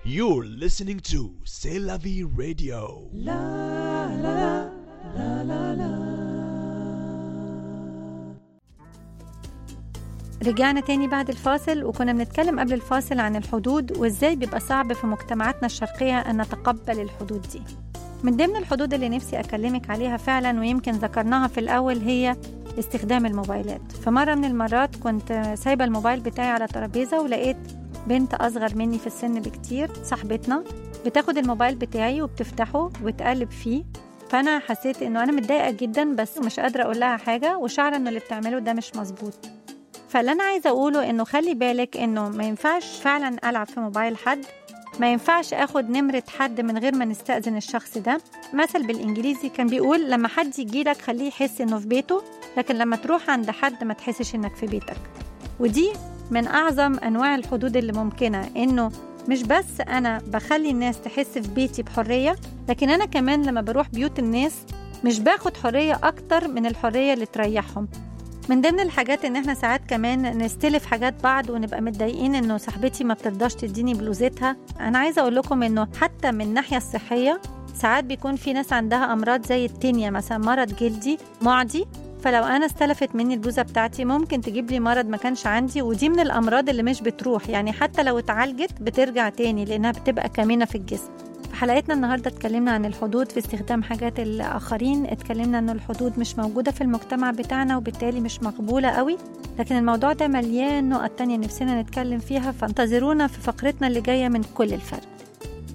You're listening to C'est la vie radio. رجعنا تاني بعد الفاصل وكنا بنتكلم قبل الفاصل عن الحدود وازاي بيبقى صعب في مجتمعاتنا الشرقية أن نتقبل الحدود دي من ضمن الحدود اللي نفسي أكلمك عليها فعلا ويمكن ذكرناها في الأول هي استخدام الموبايلات في مرة من المرات كنت سايبة الموبايل بتاعي على ترابيزة ولقيت بنت أصغر مني في السن بكتير صاحبتنا بتاخد الموبايل بتاعي وبتفتحه وتقلب فيه فأنا حسيت إنه أنا متضايقة جدا بس مش قادرة أقول لها حاجة وشعرة إنه اللي بتعمله ده مش مظبوط فاللي انا عايزه اقوله انه خلي بالك انه ما ينفعش فعلا العب في موبايل حد ما ينفعش اخد نمرة حد من غير ما نستأذن الشخص ده مثل بالانجليزي كان بيقول لما حد يجيلك خليه يحس انه في بيته لكن لما تروح عند حد ما تحسش انك في بيتك ودي من اعظم انواع الحدود اللي ممكنة انه مش بس انا بخلي الناس تحس في بيتي بحرية لكن انا كمان لما بروح بيوت الناس مش باخد حرية اكتر من الحرية اللي تريحهم من ضمن الحاجات ان احنا ساعات كمان نستلف حاجات بعض ونبقى متضايقين انه صاحبتي ما بترضاش تديني بلوزتها انا عايزه اقول لكم انه حتى من الناحيه الصحيه ساعات بيكون في ناس عندها امراض زي التينيا مثلا مرض جلدي معدي فلو انا استلفت مني البلوزه بتاعتي ممكن تجيب لي مرض ما كانش عندي ودي من الامراض اللي مش بتروح يعني حتى لو اتعالجت بترجع تاني لانها بتبقى كامنه في الجسم في حلقتنا النهارده اتكلمنا عن الحدود في استخدام حاجات الاخرين اتكلمنا ان الحدود مش موجوده في المجتمع بتاعنا وبالتالي مش مقبوله قوي لكن الموضوع ده مليان نقط تانية نفسنا نتكلم فيها فانتظرونا في فقرتنا اللي جايه من كل الفرق